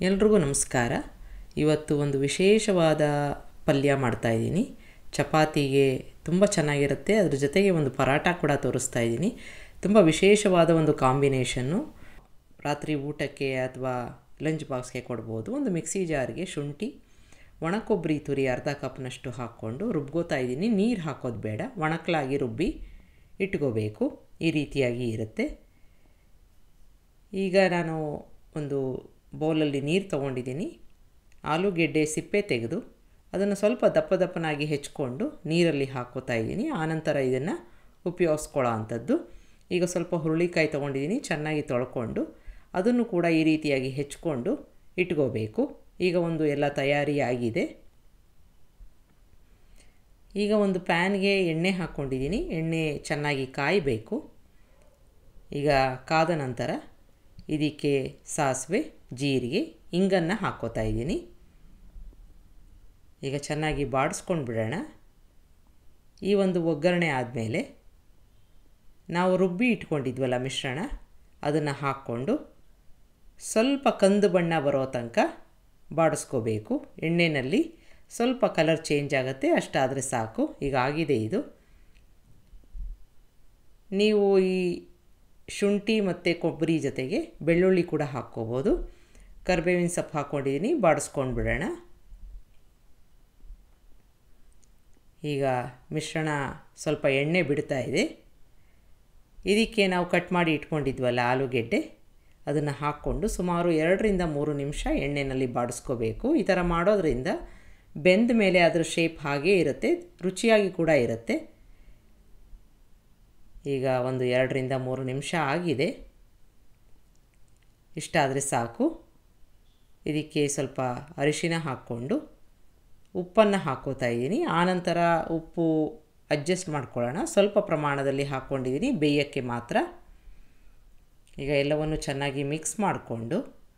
ಎಲ್ರಿಗೂ ನಮಸ್ಕಾರ ಇವತ್ತು ಒಂದು ವಿಶೇಷವಾದ ಪಲ್ಯ ಮಾಡ್ತಾಯಿದ್ದೀನಿ ಚಪಾತಿಗೆ ತುಂಬ ಚೆನ್ನಾಗಿರುತ್ತೆ ಅದ್ರ ಜೊತೆಗೆ ಒಂದು ಪರಾಟ ಕೂಡ ತೋರಿಸ್ತಾ ಇದ್ದೀನಿ ತುಂಬ ವಿಶೇಷವಾದ ಒಂದು ಕಾಂಬಿನೇಷನ್ನು ರಾತ್ರಿ ಊಟಕ್ಕೆ ಅಥವಾ ಲಂಚ್ ಬಾಕ್ಸ್ಗೆ ಕೊಡ್ಬೋದು ಒಂದು ಮಿಕ್ಸಿ ಜಾರ್ಗೆ ಶುಂಠಿ ಒಣ ಕೊಬ್ಬರಿ ತುರಿ ಅರ್ಧ ಕಪ್ನಷ್ಟು ಹಾಕ್ಕೊಂಡು ರುಬ್ಕೋತಾ ಇದ್ದೀನಿ ನೀರು ಹಾಕೋದು ಬೇಡ ಒಣಕಲಾಗಿ ರುಬ್ಬಿ ಇಟ್ಕೋಬೇಕು ಈ ರೀತಿಯಾಗಿ ಇರುತ್ತೆ ಈಗ ನಾನು ಒಂದು ಬೌಲಲ್ಲಿ ನೀರು ತೊಗೊಂಡಿದ್ದೀನಿ ಆಲೂಗೆಡ್ಡೆ ಸಿಪ್ಪೆ ತೆಗೆದು ಅದನ್ನು ಸ್ವಲ್ಪ ದಪ್ಪ ದಪ್ಪನಾಗಿ ಹೆಚ್ಕೊಂಡು ನೀರಲ್ಲಿ ಹಾಕೋತಾ ಇದ್ದೀನಿ ಆನಂತರ ಇದನ್ನು ಉಪಯೋಗಿಸ್ಕೊಳ್ಳೋ ಅಂಥದ್ದು ಈಗ ಸ್ವಲ್ಪ ಹುರುಳಿಕಾಯಿ ತೊಗೊಂಡಿದ್ದೀನಿ ಚೆನ್ನಾಗಿ ತೊಳ್ಕೊಂಡು ಅದನ್ನು ಕೂಡ ಈ ರೀತಿಯಾಗಿ ಹೆಚ್ಕೊಂಡು ಇಟ್ಕೋಬೇಕು ಈಗ ಒಂದು ಎಲ್ಲ ತಯಾರಿ ಆಗಿದೆ ಈಗ ಒಂದು ಪ್ಯಾನ್ಗೆ ಎಣ್ಣೆ ಹಾಕ್ಕೊಂಡಿದ್ದೀನಿ ಎಣ್ಣೆ ಚೆನ್ನಾಗಿ ಕಾಯಬೇಕು ಈಗ ಕಾದ ನಂತರ ಇದಕ್ಕೆ ಸಾಸಿವೆ ಜೀರಿಗೆ ಇಂಗನ್ನು ಹಾಕ್ಕೋತಾ ಇದ್ದೀನಿ ಈಗ ಚೆನ್ನಾಗಿ ಬಾಡಿಸ್ಕೊಂಡು ಬಿಡೋಣ ಈ ಒಂದು ಒಗ್ಗರಣೆ ಆದಮೇಲೆ ನಾವು ರುಬ್ಬಿ ಇಟ್ಕೊಂಡಿದ್ವಲ್ಲ ಮಿಶ್ರಣ ಅದನ್ನು ಹಾಕ್ಕೊಂಡು ಸ್ವಲ್ಪ ಕಂದು ಬಣ್ಣ ಬರೋ ತನಕ ಬಾಡಿಸ್ಕೋಬೇಕು ಎಣ್ಣೆಯಲ್ಲಿ ಸ್ವಲ್ಪ ಕಲರ್ ಚೇಂಜ್ ಆಗುತ್ತೆ ಅಷ್ಟಾದರೆ ಸಾಕು ಈಗ ಆಗಿದೆ ಇದು ನೀವು ಈ ಶುಂಠಿ ಮತ್ತು ಕೊಬ್ಬರಿ ಜೊತೆಗೆ ಬೆಳ್ಳುಳ್ಳಿ ಕೂಡ ಹಾಕ್ಕೋಬೋದು ಕರಿಬೇವಿನ ಸೊಪ್ಪು ಹಾಕ್ಕೊಂಡಿದ್ದೀನಿ ಬಾಡಿಸ್ಕೊಂಡು ಬಿಡೋಣ ಈಗ ಮಿಶ್ರಣ ಸ್ವಲ್ಪ ಎಣ್ಣೆ ಬಿಡ್ತಾ ಇದೆ ಇದಕ್ಕೆ ನಾವು ಕಟ್ ಮಾಡಿ ಇಟ್ಕೊಂಡಿದ್ವಲ್ಲ ಆಲೂಗೆಡ್ಡೆ ಅದನ್ನು ಹಾಕ್ಕೊಂಡು ಸುಮಾರು ಎರಡರಿಂದ ಮೂರು ನಿಮಿಷ ಎಣ್ಣೆಯಲ್ಲಿ ಬಾಡಿಸ್ಕೋಬೇಕು ಈ ಥರ ಮಾಡೋದ್ರಿಂದ ಬೆಂದ ಮೇಲೆ ಅದರ ಶೇಪ್ ಹಾಗೇ ಇರುತ್ತೆ ರುಚಿಯಾಗಿ ಕೂಡ ಇರುತ್ತೆ ಈಗ ಒಂದು ಎರಡರಿಂದ ಮೂರು ನಿಮಿಷ ಆಗಿದೆ ಇಷ್ಟಾದರೆ ಸಾಕು ಇದಕ್ಕೆ ಸ್ವಲ್ಪ ಅರಿಶಿನ ಹಾಕ್ಕೊಂಡು ಉಪ್ಪನ್ನು ಹಾಕ್ಕೋತಾ ಇದ್ದೀನಿ ಆನಂತರ ಉಪ್ಪು ಅಡ್ಜಸ್ಟ್ ಮಾಡ್ಕೊಳ್ಳೋಣ ಸ್ವಲ್ಪ ಪ್ರಮಾಣದಲ್ಲಿ ಹಾಕ್ಕೊಂಡಿದ್ದೀನಿ ಬೇಯೋಕ್ಕೆ ಮಾತ್ರ ಈಗ ಎಲ್ಲವನ್ನು ಚೆನ್ನಾಗಿ ಮಿಕ್ಸ್ ಮಾಡಿಕೊಂಡು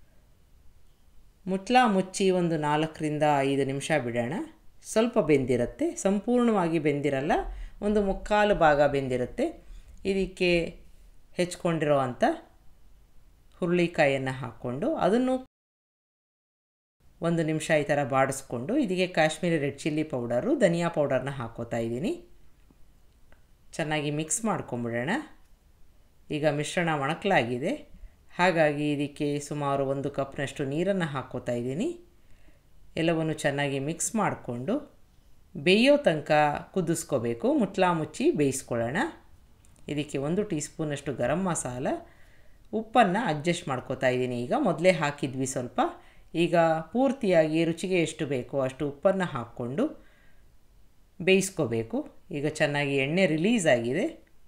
ಮುಚ್ಚಳ ಮುಚ್ಚಿ ಒಂದು ನಾಲ್ಕರಿಂದ ಐದು ನಿಮಿಷ ಬಿಡೋಣ ಸ್ವಲ್ಪ ಬೆಂದಿರುತ್ತೆ ಸಂಪೂರ್ಣವಾಗಿ ಬೆಂದಿರಲ್ಲ ಒಂದು ಮುಕ್ಕಾಲು ಭಾಗ ಬೆಂದಿರುತ್ತೆ ಇದಕ್ಕೆ ಹೆಚ್ಕೊಂಡಿರೋ ಅಂಥ ಹುರುಳಿಕಾಯನ್ನು ಹಾಕ್ಕೊಂಡು ಅದನ್ನು ಒಂದು ನಿಮಿಷ ಈ ಥರ ಬಾಡಿಸ್ಕೊಂಡು ಇದಕ್ಕೆ ಕಾಶ್ಮೀರಿ ರೆಡ್ ಚಿಲ್ಲಿ ಪೌಡರು ಧನಿಯಾ ಪೌಡರ್ನ ಹಾಕ್ಕೋತಾ ಇದ್ದೀನಿ ಚೆನ್ನಾಗಿ ಮಿಕ್ಸ್ ಮಾಡ್ಕೊಂಬಿಡೋಣ ಈಗ ಮಿಶ್ರಣ ಒಣಕಲಾಗಿದೆ ಹಾಗಾಗಿ ಇದಕ್ಕೆ ಸುಮಾರು ಒಂದು ಕಪ್ನಷ್ಟು ನೀರನ್ನು ಹಾಕ್ಕೋತಾ ಇದ್ದೀನಿ ಎಲ್ಲವನ್ನು ಚೆನ್ನಾಗಿ ಮಿಕ್ಸ್ ಮಾಡಿಕೊಂಡು ಬೇಯೋ ತನಕ ಕುದಿಸ್ಕೋಬೇಕು ಮುಟ್ಲಾ ಮುಚ್ಚಿ ಬೇಯಿಸ್ಕೊಳ್ಳೋಣ ಇದಕ್ಕೆ ಒಂದು ಟೀ ಸ್ಪೂನಷ್ಟು ಗರಂ ಮಸಾಲ ಉಪ್ಪನ್ನು ಅಡ್ಜಸ್ಟ್ ಮಾಡ್ಕೋತಾ ಇದ್ದೀನಿ ಈಗ ಮೊದಲೇ ಹಾಕಿದ್ವಿ ಸ್ವಲ್ಪ ಈಗ ಪೂರ್ತಿಯಾಗಿ ರುಚಿಗೆ ಎಷ್ಟು ಬೇಕೋ ಅಷ್ಟು ಉಪ್ಪನ್ನು ಹಾಕ್ಕೊಂಡು ಬೇಯಿಸ್ಕೋಬೇಕು ಈಗ ಚೆನ್ನಾಗಿ ಎಣ್ಣೆ ರಿಲೀಸ್ ಆಗಿದೆ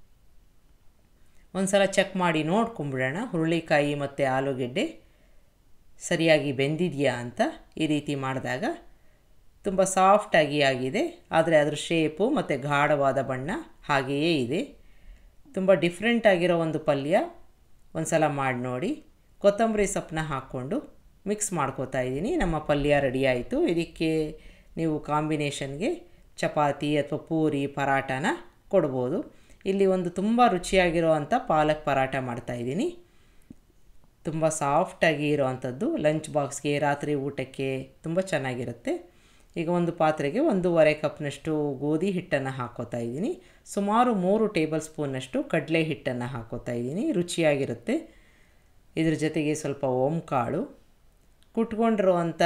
ಒಂದು ಸಲ ಚೆಕ್ ಮಾಡಿ ನೋಡ್ಕೊಂಬಿಡೋಣ ಹುರುಳಿಕಾಯಿ ಮತ್ತು ಆಲೂಗೆಡ್ಡೆ ಸರಿಯಾಗಿ ಬೆಂದಿದೆಯಾ ಅಂತ ಈ ರೀತಿ ಮಾಡಿದಾಗ ತುಂಬ ಸಾಫ್ಟಾಗಿ ಆಗಿದೆ ಆದರೆ ಅದರ ಶೇಪು ಮತ್ತು ಗಾಢವಾದ ಬಣ್ಣ ಹಾಗೆಯೇ ಇದೆ ತುಂಬ ಡಿಫ್ರೆಂಟ್ ಆಗಿರೋ ಒಂದು ಪಲ್ಯ ಒಂದು ಸಲ ಮಾಡಿ ನೋಡಿ ಕೊತ್ತಂಬರಿ ಸೊಪ್ಪನ್ನ ಹಾಕ್ಕೊಂಡು ಮಿಕ್ಸ್ ಮಾಡ್ಕೋತಾ ಇದ್ದೀನಿ ನಮ್ಮ ಪಲ್ಯ ರೆಡಿ ಆಯಿತು ಇದಕ್ಕೆ ನೀವು ಕಾಂಬಿನೇಷನ್ಗೆ ಚಪಾತಿ ಅಥವಾ ಪೂರಿ ಪರಾಟನ ಕೊಡ್ಬೋದು ಇಲ್ಲಿ ಒಂದು ತುಂಬ ರುಚಿಯಾಗಿರೋ ಅಂಥ ಪಾಲಕ್ ಪರಾಟ ಮಾಡ್ತಾಯಿದ್ದೀನಿ ತುಂಬ ಸಾಫ್ಟಾಗಿ ಇರೋವಂಥದ್ದು ಲಂಚ್ ಬಾಕ್ಸ್ಗೆ ರಾತ್ರಿ ಊಟಕ್ಕೆ ತುಂಬ ಚೆನ್ನಾಗಿರುತ್ತೆ ಈಗ ಒಂದು ಪಾತ್ರೆಗೆ ಒಂದೂವರೆ ಕಪ್ನಷ್ಟು ಗೋಧಿ ಹಿಟ್ಟನ್ನು ಹಾಕ್ಕೋತಾ ಇದ್ದೀನಿ ಸುಮಾರು ಮೂರು ಟೇಬಲ್ ಸ್ಪೂನ್ನಷ್ಟು ಕಡಲೆ ಹಿಟ್ಟನ್ನು ಹಾಕ್ಕೋತಾ ಇದ್ದೀನಿ ರುಚಿಯಾಗಿರುತ್ತೆ ಇದ್ರ ಜೊತೆಗೆ ಸ್ವಲ್ಪ ಓಂಕಾಳು ಕುಟ್ಕೊಂಡಿರುವಂಥ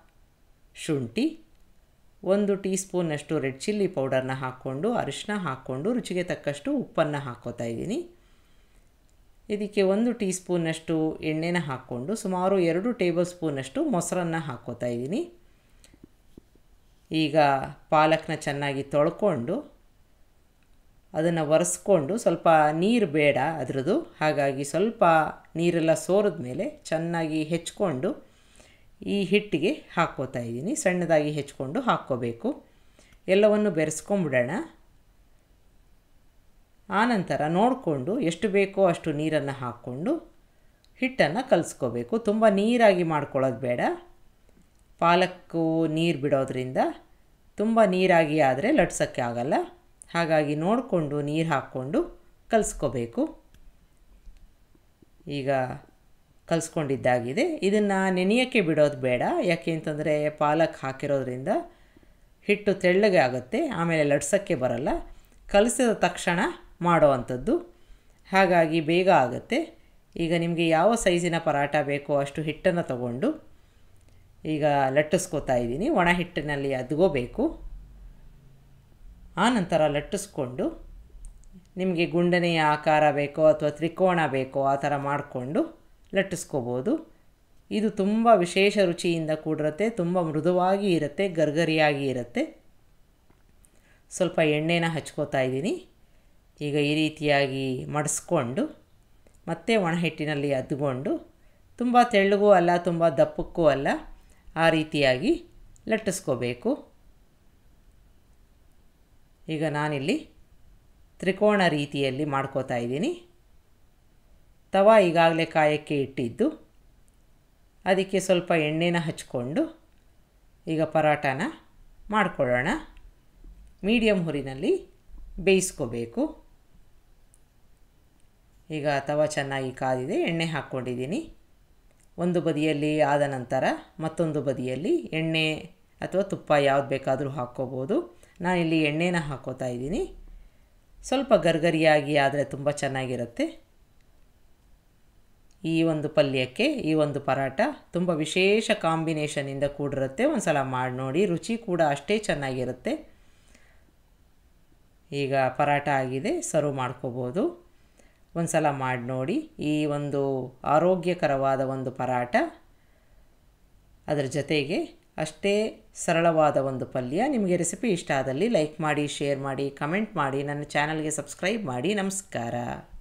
ಶುಂಠಿ ಒಂದು ಟೀ ಸ್ಪೂನಷ್ಟು ರೆಡ್ ಚಿಲ್ಲಿ ಪೌಡರ್ನ ಹಾಕ್ಕೊಂಡು ಅರಿಶಿನ ಹಾಕ್ಕೊಂಡು ರುಚಿಗೆ ತಕ್ಕಷ್ಟು ಉಪ್ಪನ್ನು ಹಾಕ್ಕೋತಾ ಇದ್ದೀನಿ ಇದಕ್ಕೆ ಒಂದು ಟೀ ಸ್ಪೂನಷ್ಟು ಎಣ್ಣೆನ ಹಾಕ್ಕೊಂಡು ಸುಮಾರು ಎರಡು ಟೇಬಲ್ ಸ್ಪೂನಷ್ಟು ಮೊಸರನ್ನು ಹಾಕ್ಕೋತಾ ಇದ್ದೀನಿ ಈಗ ಪಾಲಕ್ನ ಚೆನ್ನಾಗಿ ತೊಳ್ಕೊಂಡು ಅದನ್ನು ಒರೆಸ್ಕೊಂಡು ಸ್ವಲ್ಪ ನೀರು ಬೇಡ ಅದರದ್ದು ಹಾಗಾಗಿ ಸ್ವಲ್ಪ ನೀರೆಲ್ಲ ಸೋರಿದ ಮೇಲೆ ಚೆನ್ನಾಗಿ ಹೆಚ್ಕೊಂಡು ಈ ಹಿಟ್ಟಿಗೆ ಹಾಕ್ಕೋತಾ ಇದ್ದೀನಿ ಸಣ್ಣದಾಗಿ ಹೆಚ್ಕೊಂಡು ಹಾಕ್ಕೋಬೇಕು ಎಲ್ಲವನ್ನು ಬೆರೆಸ್ಕೊಂಬಿಡೋಣ ಆನಂತರ ನೋಡಿಕೊಂಡು ಎಷ್ಟು ಬೇಕೋ ಅಷ್ಟು ನೀರನ್ನು ಹಾಕ್ಕೊಂಡು ಹಿಟ್ಟನ್ನು ಕಲಿಸ್ಕೋಬೇಕು ತುಂಬ ನೀರಾಗಿ ಮಾಡ್ಕೊಳ್ಳೋದು ಬೇಡ ಪಾಲಕ್ಕು ನೀರು ಬಿಡೋದ್ರಿಂದ ತುಂಬ ನೀರಾಗಿ ಆದರೆ ಲಟ್ಸೋಕ್ಕೆ ಆಗಲ್ಲ ಹಾಗಾಗಿ ನೋಡಿಕೊಂಡು ನೀರು ಹಾಕ್ಕೊಂಡು ಕಲಿಸ್ಕೋಬೇಕು ಈಗ ಕಲಿಸ್ಕೊಂಡಿದ್ದಾಗಿದೆ ಇದನ್ನು ನೆನೆಯೋಕ್ಕೆ ಬಿಡೋದು ಬೇಡ ಯಾಕೆ ಅಂತಂದರೆ ಪಾಲಕ್ ಹಾಕಿರೋದ್ರಿಂದ ಹಿಟ್ಟು ತೆಳ್ಳಗೆ ಆಗುತ್ತೆ ಆಮೇಲೆ ಲಟ್ಸೋಕ್ಕೆ ಬರಲ್ಲ ಕಲಿಸಿದ ತಕ್ಷಣ ಮಾಡೋ ಅಂಥದ್ದು ಹಾಗಾಗಿ ಬೇಗ ಆಗುತ್ತೆ ಈಗ ನಿಮಗೆ ಯಾವ ಸೈಜಿನ ಪರಾಟ ಬೇಕೋ ಅಷ್ಟು ಹಿಟ್ಟನ್ನು ತಗೊಂಡು ಈಗ ಲಟ್ಟಿಸ್ಕೋತಾ ಇದ್ದೀನಿ ಒಣ ಹಿಟ್ಟಿನಲ್ಲಿ ಅದ್ಕೋಬೇಕು ಆನಂತರ ಲಟ್ಟಿಸ್ಕೊಂಡು ನಿಮಗೆ ಗುಂಡನೆಯ ಆಕಾರ ಬೇಕೋ ಅಥವಾ ತ್ರಿಕೋಣ ಬೇಕೋ ಆ ಥರ ಮಾಡಿಕೊಂಡು ಲಟ್ಟಿಸ್ಕೋಬೋದು ಇದು ತುಂಬ ವಿಶೇಷ ರುಚಿಯಿಂದ ಕೂಡಿರುತ್ತೆ ತುಂಬ ಮೃದುವಾಗಿ ಇರುತ್ತೆ ಗರ್ಗರಿಯಾಗಿ ಇರುತ್ತೆ ಸ್ವಲ್ಪ ಎಣ್ಣೆನ ಹಚ್ಕೋತಾ ಇದ್ದೀನಿ ಈಗ ಈ ರೀತಿಯಾಗಿ ಮಡಿಸ್ಕೊಂಡು ಮತ್ತೆ ಒಣ ಹಿಟ್ಟಿನಲ್ಲಿ ಅದ್ಕೊಂಡು ತುಂಬ ತೆಳ್ಳಗೂ ಅಲ್ಲ ತುಂಬ ದಪ್ಪಕ್ಕೂ ಅಲ್ಲ ಆ ರೀತಿಯಾಗಿ ಲಟ್ಟಿಸ್ಕೋಬೇಕು ಈಗ ನಾನಿಲ್ಲಿ ತ್ರಿಕೋಣ ರೀತಿಯಲ್ಲಿ ಮಾಡ್ಕೋತಾ ಇದ್ದೀನಿ ತವ ಈಗಾಗಲೇ ಕಾಯಕ್ಕೆ ಇಟ್ಟಿದ್ದು ಅದಕ್ಕೆ ಸ್ವಲ್ಪ ಎಣ್ಣೆನ ಹಚ್ಕೊಂಡು ಈಗ ಪರಾಟನ ಮಾಡ್ಕೊಳ್ಳೋಣ ಮೀಡಿಯಮ್ ಹುರಿನಲ್ಲಿ ಬೇಯಿಸ್ಕೋಬೇಕು ಈಗ ತವ ಚೆನ್ನಾಗಿ ಕಾದಿದೆ ಎಣ್ಣೆ ಹಾಕ್ಕೊಂಡಿದ್ದೀನಿ ಒಂದು ಬದಿಯಲ್ಲಿ ಆದ ನಂತರ ಮತ್ತೊಂದು ಬದಿಯಲ್ಲಿ ಎಣ್ಣೆ ಅಥವಾ ತುಪ್ಪ ಯಾವ್ದು ಬೇಕಾದರೂ ಹಾಕ್ಕೋಬೋದು ನಾನಿಲ್ಲಿ ಎಣ್ಣೆನ ಹಾಕ್ಕೋತಾ ಇದ್ದೀನಿ ಸ್ವಲ್ಪ ಗರ್ಗರಿಯಾಗಿ ಆದರೆ ತುಂಬ ಚೆನ್ನಾಗಿರುತ್ತೆ ಈ ಒಂದು ಪಲ್ಯಕ್ಕೆ ಈ ಒಂದು ಪರಾಟ ತುಂಬ ವಿಶೇಷ ಕಾಂಬಿನೇಷನಿಂದ ಕೂಡಿರುತ್ತೆ ಒಂದು ಸಲ ಮಾಡಿ ನೋಡಿ ರುಚಿ ಕೂಡ ಅಷ್ಟೇ ಚೆನ್ನಾಗಿರುತ್ತೆ ಈಗ ಪರಾಟ ಆಗಿದೆ ಸರ್ವ್ ಮಾಡ್ಕೋಬೋದು ಒಂದು ಸಲ ಮಾಡಿ ನೋಡಿ ಈ ಒಂದು ಆರೋಗ್ಯಕರವಾದ ಒಂದು ಪರಾಟ ಅದರ ಜೊತೆಗೆ ಅಷ್ಟೇ ಸರಳವಾದ ಒಂದು ಪಲ್ಯ ನಿಮಗೆ ರೆಸಿಪಿ ಇಷ್ಟ ಆದಲ್ಲಿ ಲೈಕ್ ಮಾಡಿ ಶೇರ್ ಮಾಡಿ ಕಮೆಂಟ್ ಮಾಡಿ ನನ್ನ ಚಾನಲ್ಗೆ ಸಬ್ಸ್ಕ್ರೈಬ್ ಮಾಡಿ ನಮಸ್ಕಾರ